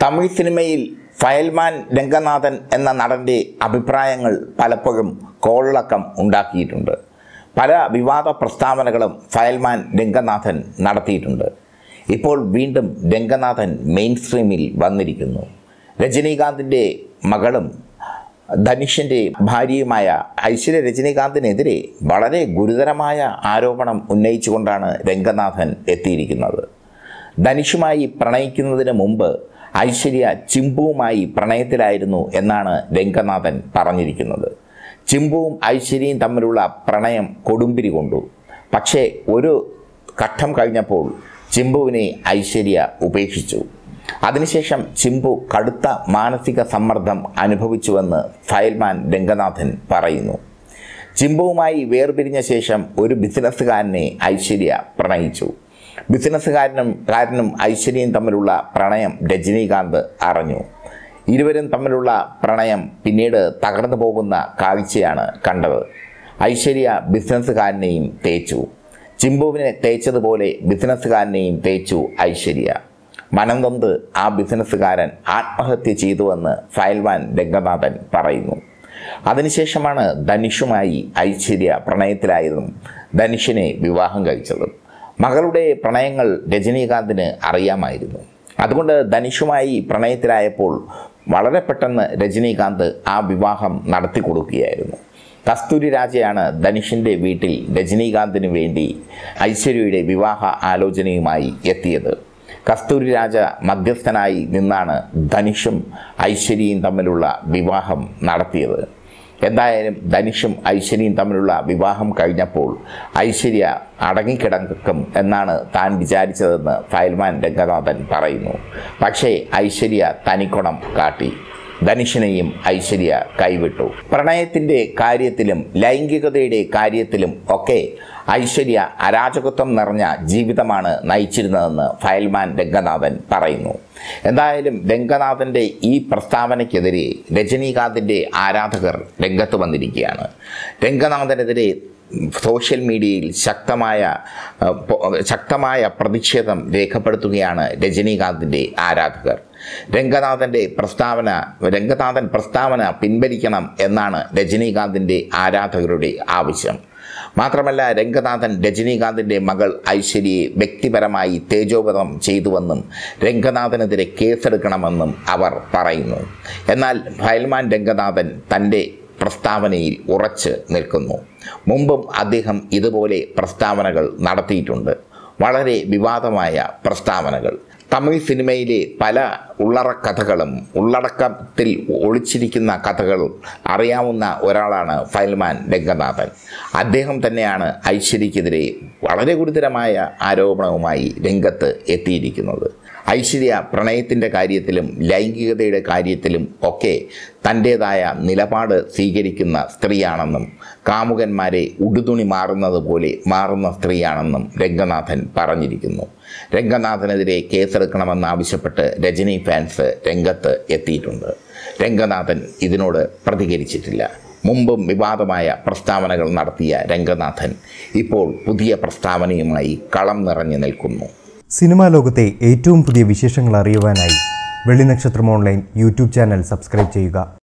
തമിഴ് സിനിമയിൽ ഫയൽമാൻ രംഗനാഥൻ എന്ന നടൻ്റെ അഭിപ്രായങ്ങൾ പലപ്പോഴും കോളിളക്കം ഉണ്ടാക്കിയിട്ടുണ്ട് പല വിവാദ പ്രസ്താവനകളും ഫയൽമാൻ രംഗനാഥൻ നടത്തിയിട്ടുണ്ട് ഇപ്പോൾ വീണ്ടും രംഗനാഥൻ മെയിൻ സ്ട്രീമിൽ വന്നിരിക്കുന്നു രജനീകാന്തിൻ്റെ മകളും ധനുഷിൻ്റെ ഭാര്യയുമായ ഐശ്വര്യ രജനീകാന്തിനെതിരെ വളരെ ഗുരുതരമായ ആരോപണം ഉന്നയിച്ചുകൊണ്ടാണ് രംഗനാഥൻ എത്തിയിരിക്കുന്നത് ധനുഷുമായി പ്രണയിക്കുന്നതിന് മുമ്പ് ഐശ്വര്യ ചിമ്പുവുമായി പ്രണയത്തിലായിരുന്നു എന്നാണ് രംഗനാഥൻ പറഞ്ഞിരിക്കുന്നത് ചിമ്പുവും ഐശ്വര്യയും തമ്മിലുള്ള പ്രണയം കൊടുമ്പിരി കൊണ്ടു പക്ഷേ ഒരു ഘട്ടം കഴിഞ്ഞപ്പോൾ ചിമ്പുവിനെ ഐശ്വര്യ ഉപേക്ഷിച്ചു അതിനുശേഷം ചിമ്പു കടുത്ത മാനസിക സമ്മർദ്ദം അനുഭവിച്ചുവെന്ന് ഫയൽമാൻ രംഗനാഥൻ പറയുന്നു ചിമ്പുവുമായി വേർപിരിഞ്ഞ ശേഷം ഒരു ബിസിനസ്സുകാരനെ ഐശ്വര്യ പ്രണയിച്ചു ബിസിനസ്സുകാരനും കാരനും ഐശ്വര്യയും തമ്മിലുള്ള പ്രണയം രജനീകാന്ത് അറിഞ്ഞു ഇരുവരും തമ്മിലുള്ള പ്രണയം പിന്നീട് തകർന്നു പോകുന്ന കാഴ്ചയാണ് കണ്ടത് ഐശ്വര്യ ബിസിനസ്സുകാരനെയും തേച്ചു ചിമ്പുവിനെ തേച്ചതുപോലെ ബിസിനസ്സുകാരനെയും തേച്ചു ഐശ്വര്യ മനംനൊന്ത് ആ ബിസിനസ്സുകാരൻ ആത്മഹത്യ ചെയ്തുവെന്ന് ഫയൽവാൻ രംഗനാഥൻ പറയുന്നു അതിനുശേഷമാണ് ധനുഷുമായി ഐശ്വര്യ പ്രണയത്തിലായതും ധനുഷിനെ വിവാഹം കഴിച്ചതും മകളുടെ പ്രണയങ്ങൾ രജനീകാന്തിന് അറിയാമായിരുന്നു അതുകൊണ്ട് ധനുഷുമായി പ്രണയത്തിലായപ്പോൾ വളരെ പെട്ടെന്ന് രജനീകാന്ത് ആ വിവാഹം നടത്തി കൊടുക്കുകയായിരുന്നു കസ്തൂരി രാജയാണ് ധനുഷിൻ്റെ വീട്ടിൽ രജനീകാന്തിന് വേണ്ടി ഐശ്വര്യയുടെ വിവാഹ ആലോചനയുമായി എത്തിയത് കസ്തൂരി രാജ മധ്യസ്ഥനായി നിന്നാണ് ധനുഷും ഐശ്വര്യയും തമ്മിലുള്ള വിവാഹം നടത്തിയത് എന്തായാലും ധനുഷും ഐശ്വര്യയും തമ്മിലുള്ള വിവാഹം കഴിഞ്ഞപ്പോൾ ഐശ്വര്യ അടങ്ങിക്കിടക്കും എന്നാണ് താൻ വിചാരിച്ചതെന്ന് ഫയൽമാൻ രംഗനാഥൻ പറയുന്നു പക്ഷേ ഐശ്വര്യ തനിക്കുണം കാട്ടി ധനുഷിനെയും ഐശ്വര്യ കൈവിട്ടു പ്രണയത്തിൻ്റെ കാര്യത്തിലും ലൈംഗികതയുടെ കാര്യത്തിലും ഒക്കെ ഐശ്വര്യ അരാജകത്വം നിറഞ്ഞ ജീവിതമാണ് നയിച്ചിരുന്നതെന്ന് ഫയൽമാൻ രംഗനാഥൻ പറയുന്നു എന്തായാലും രംഗനാഥൻ്റെ ഈ പ്രസ്താവനയ്ക്കെതിരെ രജനീകാന്തിൻ്റെ ആരാധകർ രംഗത്ത് വന്നിരിക്കുകയാണ് രംഗനാഥനെതിരെ സോഷ്യൽ മീഡിയയിൽ ശക്തമായ അഹ്, പൊ- ശക്തമായ പ്രതിഷേധം രേഖപ്പെടുത്തുകയാണ് രജനീകാന്തിൻ്റെ ആരാധകർ രംഗനാഥൻ്റെ പ്രസ്താവന രംഗനാഥൻ പ്രസ്താവന പിൻവലിക്കണം എന്നാണ് രജനീകാന്തിൻ്റെ ആരാധകരുടെ ആവശ്യം മാത്രമല്ല രംഗനാഥൻ രജനീകാന്തിൻ്റെ മകൾ ഐശ്വര്യയെ വ്യക്തിപരമായി തേജോവധം ചെയ്തുവെന്നും രംഗനാഥനെതിരെ കേസെടുക്കണമെന്നും അവർ പറയുന്നു എന്നാൽ ഫയൽമാൻ രംഗനാഥൻ തൻ്റെ പ്രസ്താവനയിൽ ഉറച്ച് നിൽക്കുന്നു മുമ്പും അദ്ദേഹം ഇതുപോലെ പ്രസ്താവനകൾ നടത്തിയിട്ടുണ്ട് വളരെ വിവാദമായ പ്രസ്താവനകൾ തമിഴ് സിനിമയിലെ പല ഉള്ളറ കഥകളും ഉള്ളടക്കത്തിൽ ഒളിച്ചിരിക്കുന്ന കഥകളും അറിയാവുന്ന ഒരാളാണ് ഫയൽമാൻ രംഗനാഥൻ അദ്ദേഹം തന്നെയാണ് ഐശ്വര്യക്കെതിരെ വളരെ ഗുരുതരമായ ആരോപണവുമായി രംഗത്ത് എത്തിയിരിക്കുന്നത് ഐശ്വര്യ പ്രണയത്തിൻ്റെ കാര്യത്തിലും ലൈംഗികതയുടെ കാര്യത്തിലും ഒക്കെ തൻ്റേതായ നിലപാട് സ്വീകരിക്കുന്ന സ്ത്രീയാണെന്നും കാമുകന്മാരെ ഉടുതുണി മാറുന്നത് പോലെ മാറുന്ന സ്ത്രീയാണെന്നും രംഗനാഥൻ പറഞ്ഞിരിക്കുന്നു രംഗനാഥനെതിരെ കേസെടുക്കണമെന്നാവശ്യപ്പെട്ട് രജനി ഫാൻസ് രംഗത്ത് എത്തിയിട്ടുണ്ട് രംഗനാഥൻ ഇതിനോട് പ്രതികരിച്ചിട്ടില്ല മുമ്പും വിവാദമായ പ്രസ്താവനകൾ നടത്തിയ രംഗനാഥൻ ഇപ്പോൾ പുതിയ പ്രസ്താവനയുമായി കളം നിറഞ്ഞു നിൽക്കുന്നു സിനിമാ ലോകത്തെ ഏറ്റവും പുതിയ വിശേഷങ്ങൾ അറിയുവാനായി Vellinakshatram online YouTube channel subscribe ചെയ്യുക